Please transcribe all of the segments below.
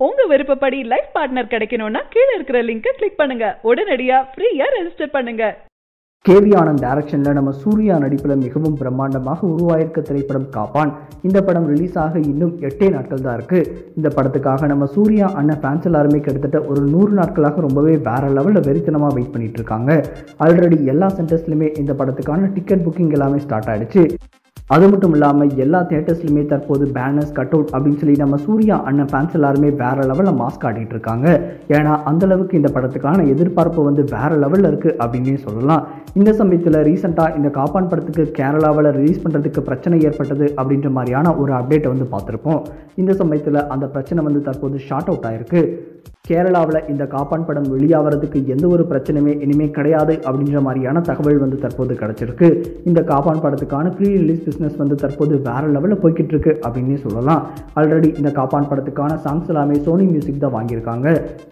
உங்க விருப்பப்படி life partner கிடைக்கணும்னா கீழே இருக்கிற லிங்கை கிளிக் பண்ணுங்க உடனடியா ஃப்ரீயா ரெஜிஸ்டர் பண்ணுங்க கேவி ஆனந்த் டைரக்ஷனில் நம்ம சூர்யா நடிப்பில் மிகவும் பிரம்மாண்டமாக உருவாயிருக்க திரைப்படம் காப்பான் இந்த படம் ரிலீஸ் ஆக இன்னும் எட்டே நாட்கள் தான் இருக்குது இந்த படத்துக்காக நம்ம சூர்யா அண்ணன் ஃபேன்ஸ் எல்லாருமே கிட்டத்தட்ட ஒரு நூறு நாட்களாக ரொம்பவே வேற லெவலில் வெறித்தனமாக வெயிட் பண்ணிட்டு இருக்காங்க ஆல்ரெடி எல்லா சென்டர்ஸ்லையுமே இந்த படத்துக்கான டிக்கெட் புக்கிங் எல்லாமே ஸ்டார்ட் ஆயிடுச்சு அது மட்டும் இல்லாமல் எல்லா தேட்டர்ஸ்லையுமே தற்போது பேனர்ஸ் கட் அவுட் அப்படின்னு சொல்லி நம்ம சூர்யா அண்ணன் ஃபேன்ஸ் எல்லாருமே வேற லெவலில் மாஸ்க் காட்டிட்டு இருக்காங்க ஏன்னா அந்த அளவுக்கு இந்த படத்துக்கான எதிர்பார்ப்பு வந்து வேற லெவலில் இருக்குது அப்படின்னே சொல்லலாம் இந்த சமயத்தில் ரீசெண்டாக இந்த காப்பான் படத்துக்கு கேரளாவில் ரிலீஸ் பண்ணுறதுக்கு பிரச்சனை ஏற்பட்டது அப்படின்ற மாதிரியான ஒரு அப்டேட்டை வந்து பார்த்துருப்போம் இந்த சமயத்தில் அந்த பிரச்சனை வந்து தற்போது ஷார்ட் அவுட் ஆயிருக்கு கேரளாவில் இந்த காப்பான் படம் வெளியாகிறதுக்கு எந்த ஒரு பிரச்சனையுமே இனிமேல் கிடையாது அப்படின்ற மாதிரியான தகவல் வந்து தற்போது கிடச்சிருக்கு இந்த காப்பான் படத்துக்கான ப்ரீ ரிலீஸ் பிஸ்னஸ் வந்து தற்போது வேற லெவலில் போய்கிட்டு இருக்கு அப்படின்னே சொல்லலாம் ஆல்ரெடி இந்த காப்பான் படத்துக்கான சாங்ஸ் எல்லாமே சோனி மியூசிக் தான் வாங்கியிருக்காங்க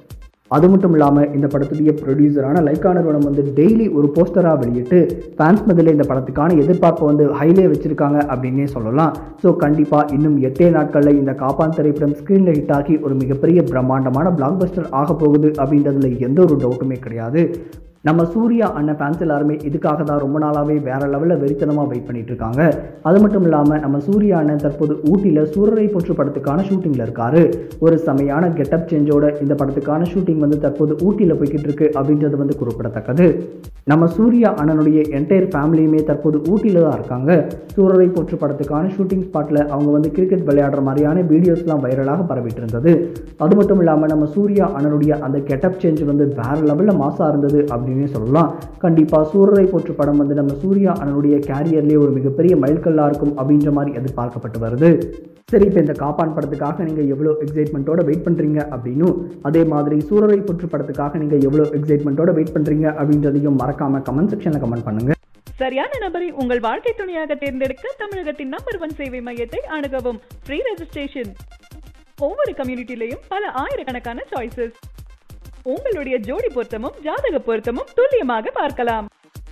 அது மட்டும் இல்லாமல் இந்த படத்துடைய ப்ரொடியூசரான லைக்கா நிறுவனம் வந்து டெய்லி ஒரு போஸ்டராக வெளியிட்டு ஃபேன்ஸ் மதியில் இந்த படத்துக்கான எதிர்பார்ப்பை வந்து ஹைலே வச்சிருக்காங்க அப்படின்னே சொல்லலாம் ஸோ கண்டிப்பாக இன்னும் எட்டே நாட்களில் இந்த காப்பான் திரைப்படம் ஸ்க்ரீனில் ஹிட் ஆகி ஒரு மிகப்பெரிய பிரம்மாண்டமான பிளாக் பஸ்டர் ஆக போகுது அப்படின்றதுல எந்த ஒரு டவுட்டுமே கிடையாது நம்ம சூர்யா அண்ணன் ஃபேன்ஸ் எல்லாருமே இதுக்காக தான் ரொம்ப நாளாகவே வேற லெவலில் வெறித்தனமாக வெயிட் பண்ணிட்டு இருக்காங்க அது மட்டும் இல்லாமல் நம்ம சூர்யா அண்ணன் தற்போது ஊட்டியில் சூரரை போற்று படத்துக்கான ஷூட்டிங்கில் இருக்காரு ஒரு செமையான கெட்டப் சேஞ்சோட இந்த படத்துக்கான ஷூட்டிங் வந்து தற்போது ஊட்டியில் போய்கிட்டு இருக்கு அப்படின்றது வந்து குறிப்பிடத்தக்கது நம்ம சூர்யா அண்ணனுடைய என்டையர் ஃபேமிலியுமே தற்போது ஊட்டியில் தான் இருக்காங்க சூரரை போற்று படத்துக்கான ஷூட்டிங் ஸ்பாட்டில் அவங்க வந்து கிரிக்கெட் விளையாடுற மாதிரியான வீடியோஸ்லாம் வைரலாக பரவிட்டு இருந்தது அது மட்டும் இல்லாமல் நம்ம சூர்யா அண்ணனுடைய அந்த கெட்டப் சேஞ்ச் வந்து வேற லெவலில் மாசாக இருந்தது அப்படின்னே சொல்லலாம் கண்டிப்பாக சூரரை போற்று படம் வந்து நம்ம சூர்யா அண்ணனுடைய கேரியர்லேயே ஒரு மிகப்பெரிய மைல்கல்லாக இருக்கும் அப்படின்ற மாதிரி எதிர்பார்க்கப்பட்டு வருது சரி இப்போ இந்த காப்பான் படத்துக்காக நீங்கள் எவ்வளோ எக்ஸைட்மெண்ட்டோட வெயிட் பண்ணுறீங்க அப்படின்னும் அதே மாதிரி சூரரை போற்று படத்துக்காக நீங்கள் எவ்வளோ எக்ஸைட்மெண்ட்டோட வெயிட் பண்ணுறீங்க அப்படின்றதையும் மறக்காமல் கமெண்ட் செக்ஷனில் கமெண்ட் பண்ணுங்கள் சரியான நபரை உங்கள் வாழ்க்கை துணையாக தேர்ந்தெடுக்க தமிழகத்தின் நம்பர் ஒன் சேவை மையத்தை அணுகவும் ஃப்ரீ ரெஜிஸ்ட்ரேஷன் ஒவ்வொரு கம்யூனிட்டிலையும் பல ஆயிரக்கணக்கான சாய்ஸஸ் உங்களுடைய ஜோடி பொருத்தமும் ஜாதக பொருத்தமும் துல்லியமாக பார்க்கலாம்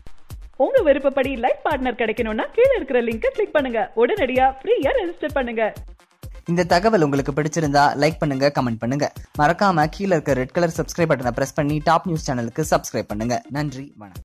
உங்க விருப்பப்படி லைஃப் பார்ட்னர் கிடைக்கணும்னா கீழே இருக்கிற லிங்கை கிளிக் பண்ணுங்க உடனடியா ஃப்ரீயா ரெஜிஸ்டர் பண்ணுங்க இந்த தகவல் உங்களுக்கு பிடிச்சிருந்தா லைக் பண்ணுங்க கமெண்ட் பண்ணுங்க மறக்காம கீழே இருக்க ரெட் கலர் சப்ஸ்கிரைப் பட்டனை பிரஸ் பண்ணி டாப் நியூஸ் சேனலுக்கு சப்ஸ்கிரைப் பண்ணுங்க நன்றி வணக்கம்